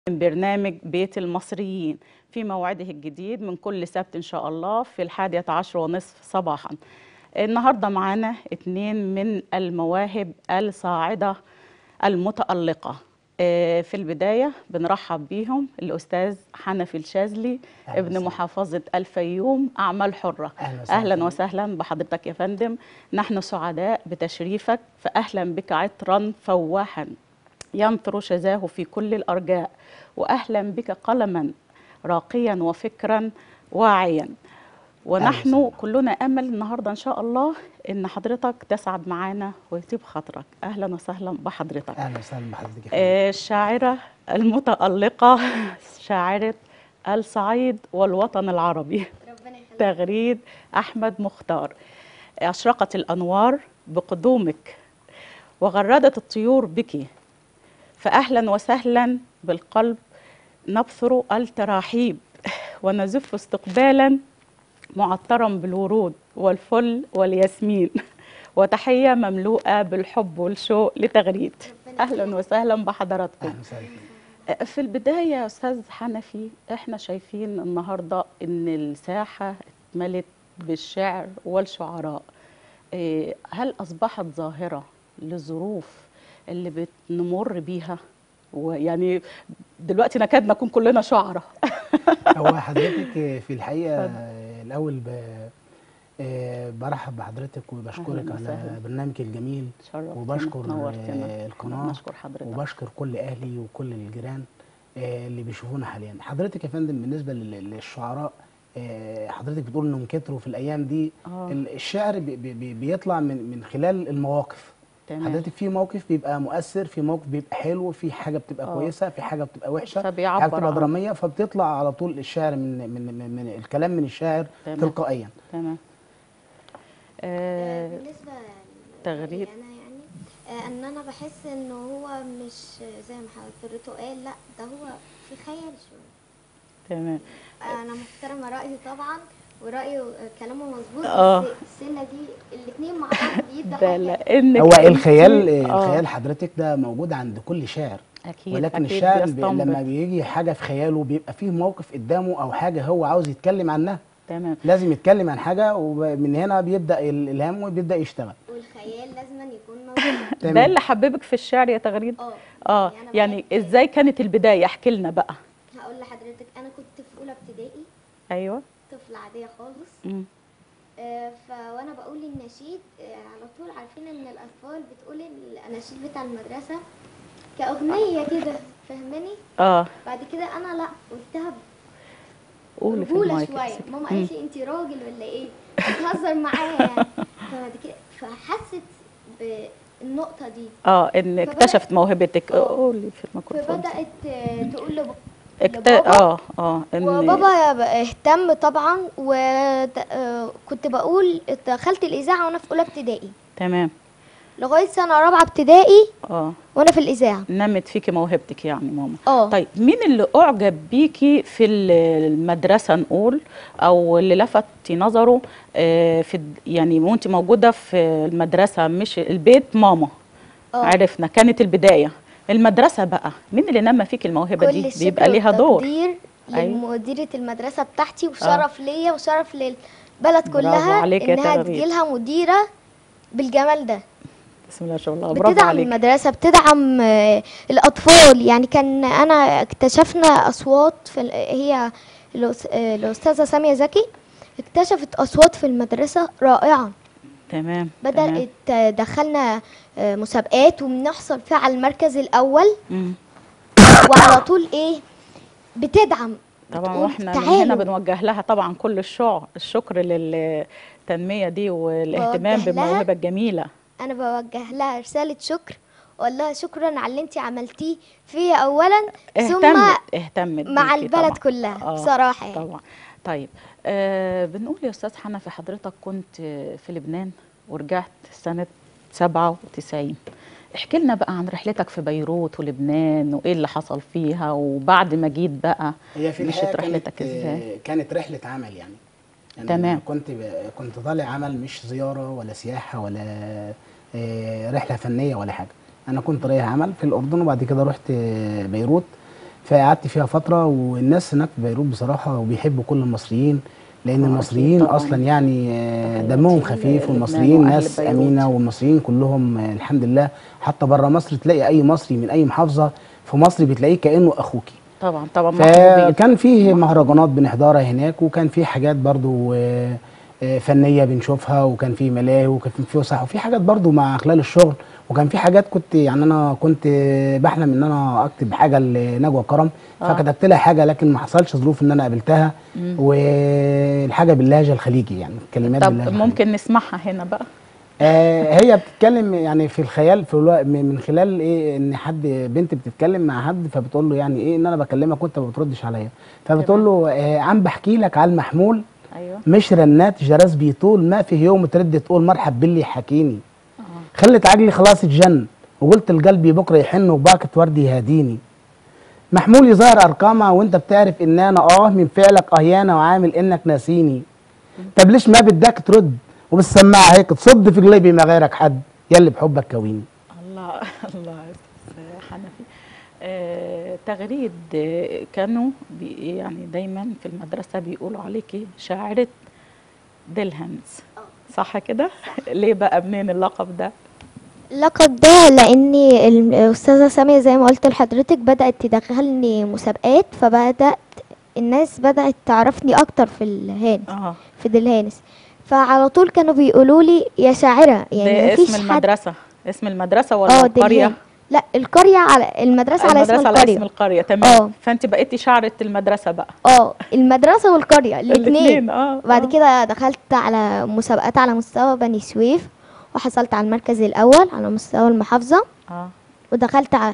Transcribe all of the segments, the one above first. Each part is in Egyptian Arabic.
من برنامج بيت المصريين في موعده الجديد من كل سبت إن شاء الله في الحادية عشر ونصف صباحا النهاردة معانا اتنين من المواهب الصاعدة المتألقة آه، في البداية بنرحب بيهم الأستاذ حنفي الشاذلي أهلا ابن وسهلا. محافظة الفيوم أعمال حرة أهلا وسهلا. أهلا وسهلا بحضرتك يا فندم نحن سعداء بتشريفك فأهلا بك عطرا فواحا ينطر شذاه في كل الأرجاء وأهلا بك قلما راقيا وفكرا واعيا ونحن وسهلا. كلنا أمل النهاردة إن شاء الله إن حضرتك تسعد معانا ويطيب خاطرك أهلا وسهلا بحضرتك اهلا وسهلا بحضرتك يا فندم. آه، الشاعرة المتألقة شاعرة الصعيد والوطن العربي ربنا يخليك تغريد أحمد مختار أشرقت الأنوار بقدومك وغردت الطيور بك فأهلا وسهلا بالقلب نبثر التراحيب ونزف استقبالا معطرا بالورود والفل والياسمين وتحية مملوءة بالحب والشوق لتغريد أهلا وسهلا بحضراتكم اهلا وسهلا في البداية يا أستاذ حنفي إحنا شايفين النهاردة إن الساحة اتملت بالشعر والشعراء إيه، هل أصبحت ظاهرة للظروف اللي بنمر بيها ويعني دلوقتي نكاد نكون كلنا شعراء هو حضرتك في الحقيقه اتفضل. آه، الاول ب... آه، برحب بحضرتك وبشكرك أهلاً على وسهلاً. برنامجك الجميل شرفتنا، وبشكر نورتنا. آه، القناه نشكر حضرتك وبشكر كل اهلي وكل الجيران آه، اللي بيشوفونا حاليا حضرتك يا فندم بالنسبه لل- للشعراء آه، حضرتك بتقول انهم كتروا في الايام دي آه. ال- الشعر بي بي بيطلع من من خلال المواقف تمام حضرتك في موقف بيبقى مؤثر في موقف بيبقى حلو في حاجه بتبقى آه. كويسه في حاجه بتبقى وحشه فبيعبر حاجه بتبقى عنه. دراميه فبتطلع على طول الشعر من من من, من الكلام من الشاعر تمام. تلقائيا تمام آه، آه بالنسبة تغريد. لي أنا يعني آه، إن أنا بحس إن هو مش زي ما حضرته قال لأ ده هو في خيال شوية تمام أنا محترمة رأيه طبعا ورأيه آه، كلامه مظبوط آه. بس السنة دي الاتنين مع بعض بيدوا ده حاجة لأنك هو أنت- الخيال آه، الخيال حضرتك ده موجود عند كل شاعر أكيد ولكن أكيد الشاعر بي بيستنبط. لما بيجي حاجه في خياله بيبقى فيه موقف قدامه او حاجه هو عاوز يتكلم عنها تمام لازم يتكلم عن حاجه ومن هنا بيبدا الالهام وبيبدا يشتغل والخيال لازم يكون موجود تمام. ده اللي حببك في الشعر يا تغريد اه اه أنا يعني بحب- ازاي كانت البدايه احكي لنا بقى هقول لحضرتك أنا كنت في أولى ابتدائي ايوه طفلة عادية خالص مم. آه، ف- وانا بقول النشيد آه، على طول عارفين ان الاطفال بتقول الاناشيد بتاع المدرسه كاغنيه كده فاهماني اه بعد كده انا لا قلتها قولي في برجوله المايك يا شويه ستي. ماما مم. قالت لي انت راجل ولا ايه بتهزر معايا يعني فبعد كده فحست بالنقطه دي اه ان فبدأ- اكتشفت موهبتك آه. قولي في الميكروفون فبدات آه، تقول لبابا اكت... لبابا. اه اه ان وبابا بقى اهتم طبعا وكنت بقول دخلت الاذاعه وانا في اولى ابتدائي تمام لغايه سنه رابعه ابتدائي اه وانا في الاذاعه نمت فيكي موهبتك يعني ماما اه طيب مين اللي اعجب بيكي في ال- المدرسه نقول او اللي لفت نظره آه في الد- يعني وانت موجوده في المدرسه مش البيت ماما اه عرفنا كانت البدايه المدرسه بقى مين اللي نمى فيك الموهبه كل دي الشكر بيبقى ليها دور والتقدير أيوة. لمديرة المدرسة بتاعتي وشرف ليا وشرف للبلد كلها عليك يا انها تغريد. تجيلها مديرة بالجمال ده بسم الله ما شاء الله برافو بتدعم عليك المدرسة بتدعم آه، الأطفال يعني كان أنا اكتشفنا أصوات في ال- هي الأس- آه، الأستاذة سامية زكي اكتشفت أصوات في المدرسة رائعة تمام تمام. بدأت آه، دخلنا آه، مسابقات وبنحصل فيها على المركز الأول مم. وعلى طول إيه بتدعم طبعا بتقول واحنا من هنا تعالوا. بنوجه لها طبعا كل الشعر الشكر للتنميه دي والاهتمام بوجه لها. بالموهبه الجميله انا بوجه لها رساله شكر واقول لها شكرا على اللي انت عملتيه فيا اولا ثم اهتمت اهتمت مع بيكي البلد طبعا. كلها آه، بصراحه يعني. طبعا طيب آه بنقول يا استاذ حنفي حضرتك كنت في لبنان ورجعت سنه 97 احكي لنا بقى عن رحلتك في بيروت ولبنان وايه اللي حصل فيها وبعد ما جيت بقى هي في مشيت الحقيقه رحلتك كانت ازاي آه، كانت رحله عمل يعني يعني تمام. كنت ب- كنت طالع عمل مش زياره ولا سياحه ولا آه، رحله فنيه ولا حاجه انا كنت رايح عمل في الاردن وبعد كده رحت آه، بيروت فقعدت فيها فتره والناس هناك في بيروت بصراحه وبيحبوا كل المصريين لان آه، المصريين طبعاً. اصلا يعني آه، تحياتي دمهم خفيف للبنان والمصريين وأهل ناس بيروت. امينه والمصريين كلهم آه، الحمد لله حتى بره مصر تلاقي اي مصري من اي محافظه في مصر بتلاقيه كانه اخوكي طبعا طبعا محبوبين. فكان فيه مهرجانات بنحضرها هناك وكان فيه حاجات برضو آه، آه، فنيه بنشوفها وكان فيه ملاهي وكان فيه فسح وفي حاجات برضو مع خلال الشغل وكان في حاجات كنت يعني انا كنت بحلم ان انا اكتب حاجه لنجوى كرم آه. فكتبت لها حاجه لكن ما حصلش ظروف ان انا قابلتها والحاجه باللهجه الخليجي يعني كلمات طب باللهجه الخليجي. ممكن نسمعها هنا بقى آه هي بتتكلم يعني في الخيال في الو... من من خلال ايه ان حد بنت بتتكلم مع حد فبتقول له يعني ايه ان انا بكلمك وانت ما بتردش عليا فبتقول له آه عم بحكي لك على المحمول ايوه مش رنات جرس بيطول ما في يوم ترد تقول مرحب باللي حكيني آه. خلت عجلي خلاص اتجن وقلت لقلبي بكره يحن وباكة ورد يهاديني محمول يظهر ارقامها وانت بتعرف ان انا اه من فعلك اهيانه وعامل انك ناسيني طب ليش ما بدك ترد وبالسماعه هيك تصد في قلبي ما غيرك حد يلي بحبك كويني الله الله يا أستاذ حنفي آه، تغريد آه، كانوا بي يعني دايما في المدرسة بيقولوا عليكي شاعرة ديلهانز صح كده؟ ليه بقى منين اللقب ده؟ اللقب ده لاني الاستاذه ساميه زي ما قلت لحضرتك بدات تدخلني مسابقات فبدات الناس بدات تعرفني اكتر في الهانس اه في دلهانس فعلى طول كانوا بيقولوا لي يا شاعره يعني ده مفيش اسم حد المدرسة اسم المدرسة ولا اه القرية؟ دلهان لا القريه على المدرسه على اسم المدرسة على القريه اسم القرية تمام اه. فانت بقيتي شاعرة المدرسة بقى اه المدرسه والقريه الاثنين اه بعد آه. كده دخلت على مسابقات على مستوى بني سويف وحصلت على المركز الاول على مستوى المحافظه اه ودخلت ع...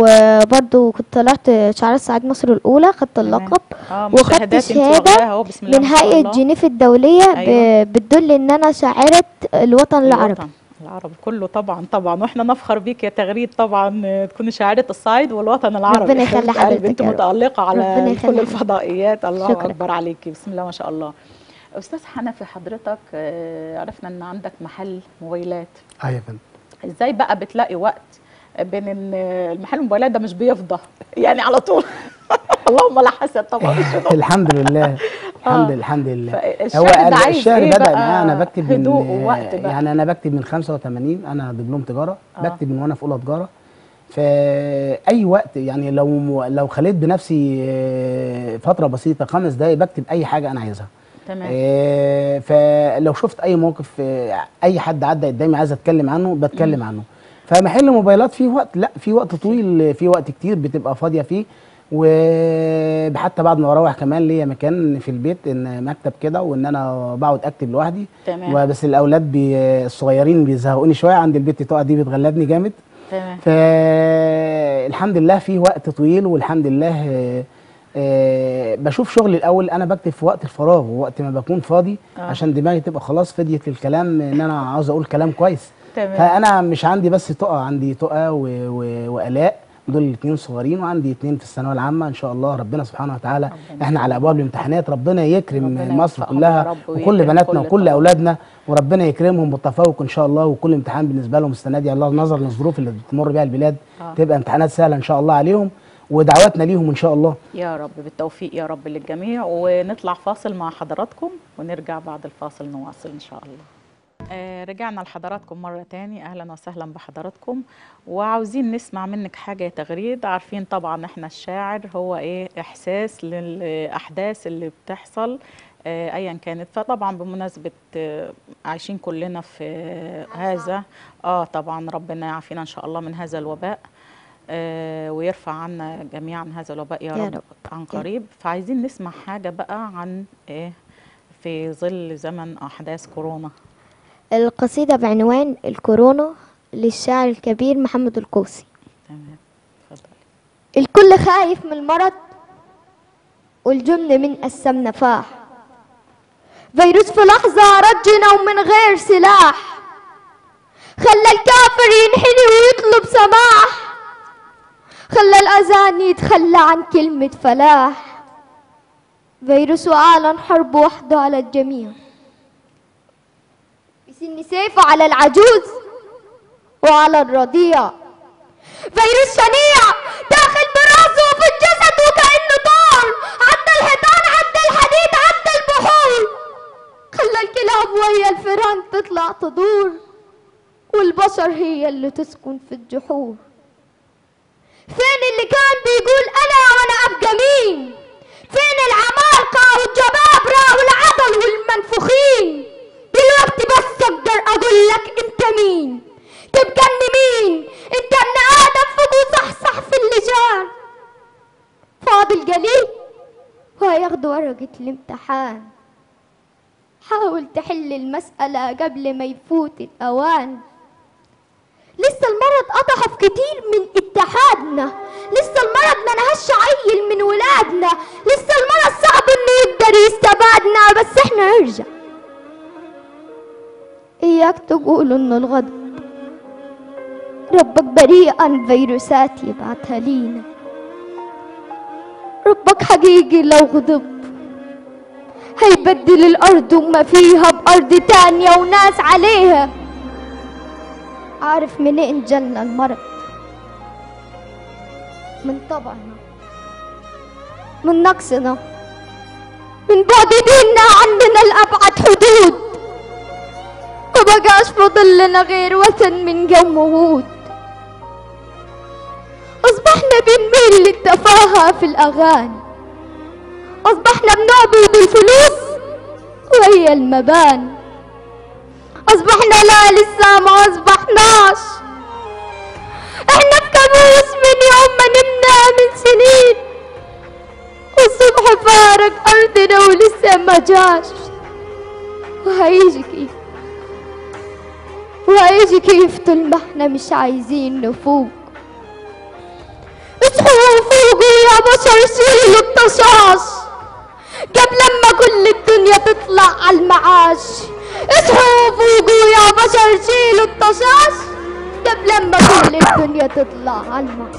وبرضو كنت طلعت شعار الصعيد مصر الاولى خدت تمام. اللقب اه وخدت مشاهدات انت شهادة واخداها اهو بسم الله من ما شاء هيئه الله. جنيف الدوليه أيوة. ب... بتدل ان انا شاعره الوطن العربي الوطن العربي كله طبعا طبعا واحنا نفخر بيك يا تغريد طبعا آه، تكوني شاعرة الصعيد والوطن العربي ربنا يخلي حبيبة قلبي، حضرتك انت يا رب. متألقة على ربنا يخلي كل حضرتك. الفضائيات الله شكرا. اكبر عليكي بسم الله ما شاء الله استاذ حنفي حضرتك آه، عرفنا ان عندك محل موبايلات اه يا فندم ازاي بقى بتلاقي وقت بين ان المحل الموبايلات ده مش بيفضى يعني على طول اللهم لا حسد طبعا مش فضى. الحمد لله الحمد آه. الحمد لله فالشعر ده عايز الشعر إيه بدا بقى؟ معايا انا بكتب من هدوء ووقت بقى. يعني انا بكتب من 85 انا دبلوم تجاره آه. بكتب من وانا في اولى تجاره فاي وقت يعني لو لو خليت بنفسي آه، فتره بسيطه خمس دقايق بكتب اي حاجه انا عايزها تمام آه، فلو شفت اي موقف آه، اي حد عدى قدامي عايز اتكلم عنه بتكلم عنه فمحل موبايلات فيه وقت لا في وقت طويل في وقت كتير بتبقى فاضيه فيه وحتى بعد ما بروح كمان ليا مكان في البيت ان مكتب كده وان انا بقعد اكتب لوحدي تمام. وبس الاولاد بي الصغيرين بيزهقوني شويه عند البيت تقع دي بتغلبني جامد تمام فالحمد لله في وقت طويل والحمد لله آه، آه، بشوف شغلي الاول انا بكتب في وقت الفراغ ووقت ما بكون فاضي آه. عشان دماغي تبقى خلاص فديت للكلام ان انا عاوز اقول كلام كويس تمام فانا مش عندي بس تقى عندي تقى و... و... والاء دول الاثنين صغيرين وعندي اثنين في الثانويه العامه ان شاء الله ربنا سبحانه وتعالى ربنا احنا على ابواب الامتحانات ربنا يكرم ربنا مصر يوفقهم كلها يا رب وكل ويكرم بناتنا كل وكل طلبة. اولادنا وربنا يكرمهم بالتفوق ان شاء الله وكل امتحان بالنسبه لهم السنه دي الله نظرا للظروف اللي بتمر بها البلاد آه. تبقى امتحانات سهله ان شاء الله عليهم ودعواتنا ليهم ان شاء الله يا رب بالتوفيق يا رب للجميع ونطلع فاصل مع حضراتكم ونرجع بعد الفاصل نواصل ان شاء الله آه رجعنا لحضراتكم مرة تاني أهلا وسهلا بحضراتكم وعاوزين نسمع منك حاجة يا تغريد عارفين طبعا احنا الشاعر هو ايه إحساس للأحداث اللي بتحصل آه أيا كانت فطبعا بمناسبة آه عايشين كلنا في آه هذا اه طبعا ربنا يعافينا إن شاء الله من هذا الوباء آه ويرفع عنا جميعا هذا الوباء يا, يا رب, رب. عن قريب فعايزين نسمع حاجة بقى عن ايه في ظل زمن أحداث كورونا القصيده بعنوان الكورونا للشاعر الكبير محمد القوسي تمام اتفضلي الكل خايف من المرض والجن من قسم نفاح فيروس في لحظة رجنا ومن غير سلاح خلى الكافر ينحني ويطلب سماح خلى الأذان يتخلى عن كلمة فلاح فيروس أعلن حرب وحده على الجميع بسن سيفه على العجوز وعلى الرضيع فيروس شنيع داخل براسه وفي الجسد تطلع تدور والبشر هي اللي تسكن في الجحور فين اللي كان بيقول انا وانا ابقى مين فين العمالقة والجبابرة والعضل والمنفوخين دلوقتي بس اقدر اقول لك انت مين تبقى ان مين انت ابن ادم فوق وصحصح في اللجان فاضل قليل وهياخدوا ورقة الامتحان حاول تحل المسألة قبل ما يفوت الأوان لسه المرض أضعف كتير من اتحادنا لسه المرض ما نهش عيل من ولادنا لسه المرض صعب انه يقدر يستبعدنا بس احنا نرجع اياك تقول انه الغضب ربك بريء عن فيروسات يبعتها لينا ربك حقيقي لو غضب هيبدل الأرض وما فيها بأرض تانية وناس عليها عارف منين جالنا المرض من طبعنا من نقصنا من بعد ديننا عننا الأبعد حدود وبقاش فاضل لنا غير وثن من قوم وهود أصبحنا بنميل للتفاهة في الأغاني أصبحنا بنعبد الفلوس وهي المباني أصبحنا لا لسه ما أصبحناش إحنا في كابوس من يوم ما نمنا من سنين والصبح فارق أرضنا ولسه ما جاش وهيجي كيف وهيجي كيف طول ما احنا مش عايزين نفوق اصحوا وفوقوا يا بشر شيلوا الطشاش قبل لما كل الدنيا تطلع على المعاش اصحوا وفوقوا يا بشر شيلوا الطشاش قبل لما كل الدنيا تطلع على المعاش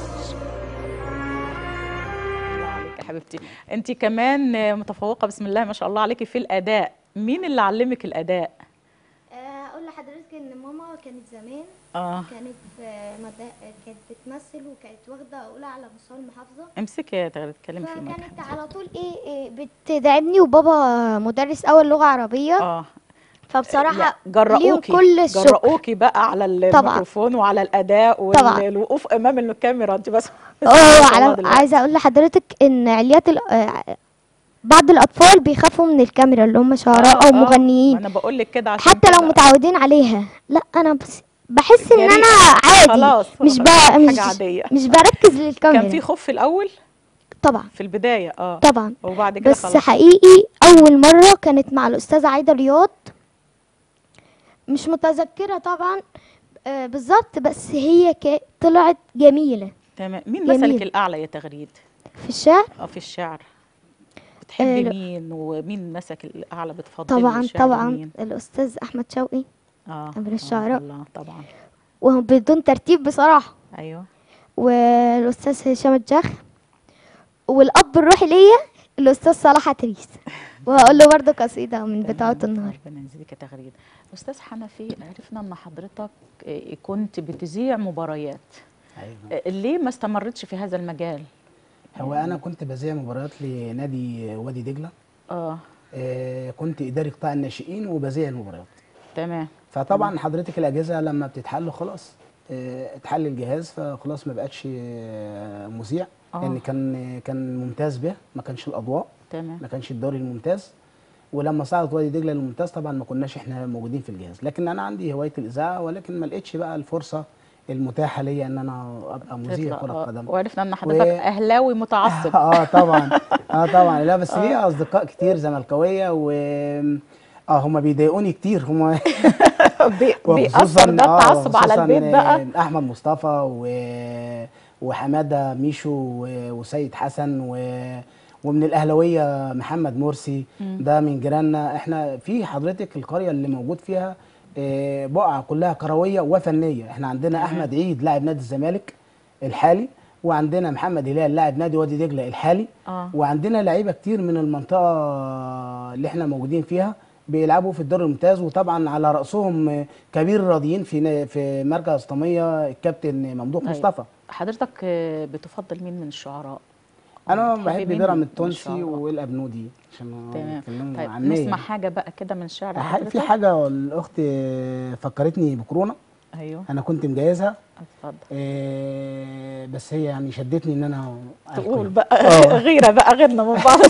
الله عليك يا حبيبتي انت كمان متفوقه بسم الله ما شاء الله عليكي في الاداء مين اللي علمك الاداء اقول لحضرتك ان ماما كانت زمان اه كانت في مد... كانت بتمثل وكانت واخده اولى على مستوى المحافظه امسكي يا تغريد اتكلمي في المايك فكانت على طول ايه, إيه بتدعمني وبابا مدرس اول لغه عربيه اه فبصراحه لا، ليهم جرؤوكي كل الشكر جرؤوكي بقى على الميكروفون وعلى الاداء طبعاً. والوقوف امام الكاميرا انت بس اه ما شاء الله على دلوقتي. عايزه اقول لحضرتك ان عليات ال... آه، بعض الاطفال بيخافوا من الكاميرا اللي هم شعراء آه، او آه، مغنيين انا بقول لك كده عشان حتى لو كده. متعودين عليها لا انا بس بحس ان جريئة. انا عادي خلاص، مش خلاص، بقى حاجة مش عادية. مش بركز للكاميرا كان في خوف في الاول طبعا في البدايه اه طبعا وبعد كده بس خلاص حقيقي اول مره كانت مع الاستاذه عايده رياض مش متذكره طبعا آه بالظبط بس هي ك... طلعت جميله تمام مين جميل. مثلك الاعلى يا تغريد في الشعر اه في الشعر بتحبي آه، لا. مين ومين مسك الاعلى بتفضلي طبعا الشعر طبعا مين؟ الاستاذ احمد شوقي اه من آه، الشعراء. الله طبعا وبدون ترتيب بصراحه ايوه والاستاذ هشام الجخ والاب الروحي ليا الاستاذ صلاح عتريس وهقول له برضه قصيده من بتاعه تمام، النهار ربنا يجزيك يا تغريد استاذ حنفي عرفنا ان حضرتك آه، كنت بتذيع مباريات أيوة. آه، ليه ما استمرتش في هذا المجال هو انا كنت بذيع مباريات لنادي وادي دجله اه آه، كنت اداري قطاع الناشئين وبذيع المباريات تمام فطبعا حضرتك الاجهزه لما بتتحل خلاص آه، اتحل الجهاز فخلاص ما بقتش آه، مذيع آه. لان كان كان ممتاز به ما كانش الاضواء تمام ما كانش الدوري الممتاز ولما صعدت وادي دجله للممتاز طبعا ما كناش احنا موجودين في الجهاز لكن انا عندي هوايه الاذاعه ولكن ما لقيتش بقى الفرصه المتاحه ليا ان انا ابقى مذيع تطلع، كره آه، قدم وعرفنا ان حضرتك و- اهلاوي متعصب اه طبعا اه طبعا لا بس ليا اصدقاء كتير زملكاويه و اه هم بيضايقوني كتير هم بي- بيأثر ده التعصب على وخصوصاً، البيت بقى آه، احمد مصطفى و... وحماده ميشو و... وسيد حسن و... ومن الاهلاويه محمد مرسي ده من جيراننا احنا في حضرتك القريه اللي موجود فيها آه، بقعه كلها كرويه وفنيه احنا عندنا احمد عيد لاعب نادي الزمالك الحالي وعندنا محمد هلال لاعب نادي وادي دجله الحالي آه. وعندنا لعيبه كتير من المنطقه اللي احنا موجودين فيها بيلعبوا في الدوري الممتاز وطبعا على راسهم كبير الراضيين في نا- في مركز طميه الكابتن ممدوح أيوة. مصطفى حضرتك آه، بتفضل مين من الشعراء انا بتحبي بحب مين بيرام ما شاء التونسي الله. والابنودي عشان تمام يتكلموا طيب عامية. نسمع حاجه بقى كده من شعر ح- حضرتك في حاجه الاخت فكرتني بكورونا ايوه انا كنت مجهزها اتفضل آه، بس هي يعني شدتني ان انا تقول ألقي. بقى آه. غيره بقى غيرنا من بعض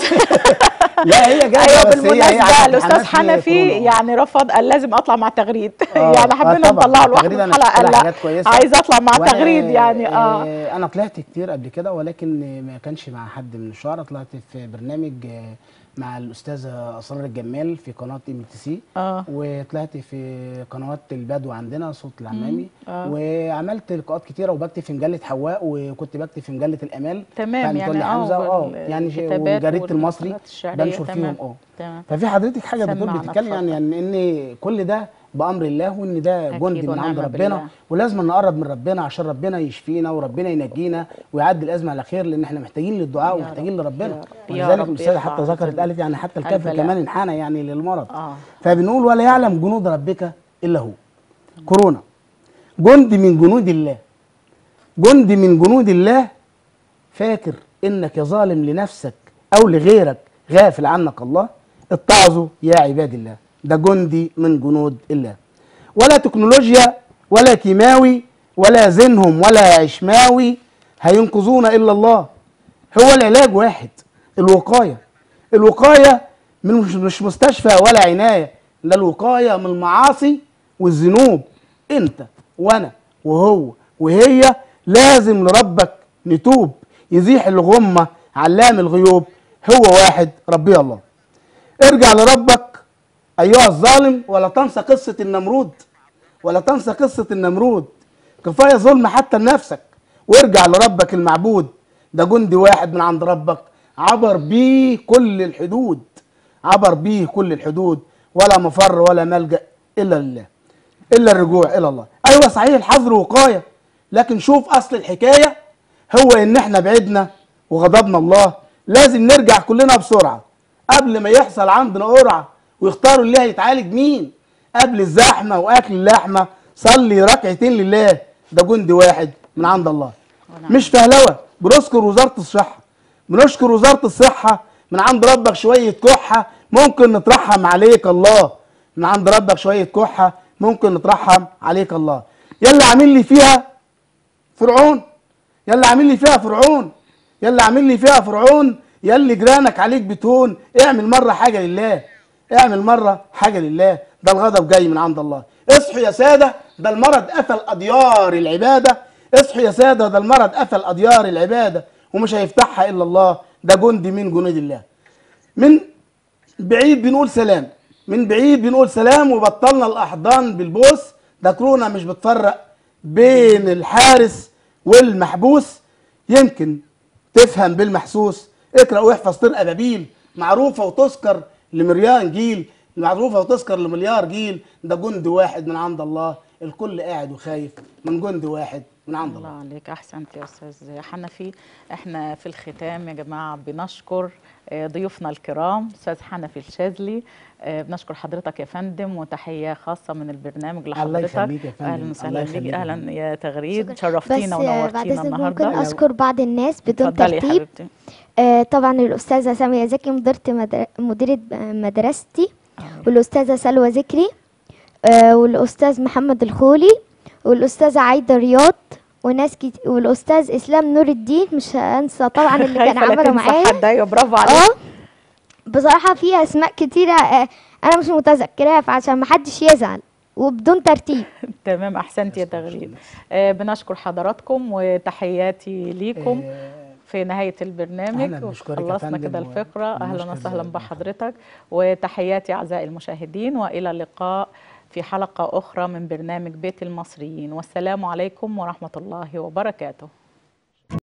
لا هي جايه ايوه بس هي هي بالمناسبه عشان الاستاذ امتحانات حنفي كورونا. يعني رفض قال لازم اطلع مع تغريد آه، يعني آه حبينا طبعاً. نطلعه لوحده التغريد في أنا الحلقه شفت لها قال حاجات لا كويسة. عايز اطلع مع وأنا، تغريد يعني اه آه، انا طلعت كتير قبل كده ولكن ما كانش مع حد من الشعراء طلعت في برنامج آه، مع الاستاذه اسرار الجمال في قناه ام تي سي اه وطلعت في قنوات البدو عندنا صوت العمامي آه. وعملت لقاءات كتيره وبكتب في مجله حواء وكنت بكتب في مجله الامال تمام بتاع متولي يعني اه حمزه اه يعني شيء- والكتابات وجريده المصري والمقالات الشعرية، بنشر تمام. فيهم اه تمام ففي حضرتك حاجه بتقول سمعنا، بتتكلم يعني, اتفضل. يعني ان كل ده بامر الله وان ده أكيد جندي من عند ونعم ربنا بالله. ولازم نقرب من ربنا عشان ربنا يشفينا وربنا ينجينا ويعدي الازمه على خير لان احنا محتاجين للدعاء يا ومحتاجين رب، لربنا يا رب، يا ولذلك رب الاستاذه يطلع حتى ذكرت ال- قالت يعني حتى الكافر البلاء. كمان انحنى يعني للمرض اه فبنقول ولا يعلم جنود ربك الا هو كورونا جندي من جنود الله جندي من جنود الله فاكر انك يا ظالم لنفسك او لغيرك غافل عنك الله اتعظوا يا عباد الله ده جندي من جنود الله ولا تكنولوجيا ولا كيماوي ولا زنهم ولا عشماوي هينقذونا الا الله هو العلاج واحد الوقايه الوقايه من مش, مش مستشفى ولا عنايه ده الوقايه من المعاصي والذنوب انت وانا وهو وهي لازم لربك نتوب يزيح الغمه علام الغيوب هو واحد ربي الله ارجع لربك ايها الظالم ولا تنسى قصه النمرود ولا تنسى قصه النمرود كفايه ظلم حتى لنفسك وارجع لربك المعبود ده جندي واحد من عند ربك عبر بيه كل الحدود عبر بيه كل الحدود ولا مفر ولا ملجأ الا لله الا الرجوع الى الله ايوه صحيح الحظر وقايه لكن شوف اصل الحكايه هو ان احنا بعدنا وغضبنا الله لازم نرجع كلنا بسرعه قبل ما يحصل عندنا قرعه ويختاروا اللي هيتعالج مين قبل الزحمه واكل اللحمه صلي ركعتين لله ده جندي واحد من عند الله ونعم. مش فهلوه بنشكر وزاره الصحه بنشكر وزاره الصحه من عند ربك شويه كحه ممكن نترحم عليك الله من عند ربك شويه كحه ممكن نترحم عليك الله يلا عامل لي فيها فرعون يلا عامل لي فيها فرعون يلا عامل لي فيها فرعون يلا جيرانك عليك بتهون اعمل مره حاجه لله اعمل مره حاجه لله ده الغضب جاي من عند الله اصحوا يا ساده ده المرض قفل اديار العباده اصحوا يا ساده ده المرض قفل اديار العباده ومش هيفتحها الا الله ده جندي من جنود الله من بعيد بنقول سلام من بعيد بنقول سلام وبطلنا الاحضان بالبوس ده كورونا مش بتفرق بين الحارس والمحبوس يمكن تفهم بالمحسوس اقرا واحفظ طرق ابابيل معروفه وتذكر لمليان جيل معروفه وتذكر لمليار جيل ده جند واحد من عند الله الكل قاعد وخايف من جند واحد من عند الله الله عليك احسنت يا استاذ حنفي احنا في الختام يا جماعه بنشكر آه، ضيوفنا الكرام استاذ حنفي الشاذلي آه، بنشكر حضرتك يا فندم وتحيه خاصه من البرنامج الله لحضرتك يخليك يا فندم. اهلا الله وسهلا يخليك بيك يا اهلا فندم. يا تغريد بس شرفتينا آه، بعد ونورتينا اذنك النهارده ممكن اذكر بعض الناس بدون اتفضلي يا ترتيب حبيبتي آه، طبعا الأستاذة سامية زكي مديرة مدر- مديرة مدرستي والأستاذة سلوى ذكري آه، والأستاذ محمد الخولي والأستاذة عايدة رياض وناس كت... والأستاذ إسلام نور الدين مش هنسى طبعا اللي كان خايفة لا عمله تنسى معايا حد ايوه برافو عليك اه بصراحة في أسماء كتيرة آه، أنا مش متذكراها فعشان محدش يزعل وبدون ترتيب تمام احسنت يا تغريد آه، بنشكر حضراتكم وتحياتي ليكم آه، في نهاية إحنا البرنامج بنشكرك يا خلصنا فندم كده و- الفقرة أهلا ونشكر وسهلا زيادة. بحضرتك وتحياتي أعزائي المشاهدين وإلى اللقاء في حلقة أخرى من برنامج بيت المصريين والسلام عليكم ورحمة الله وبركاته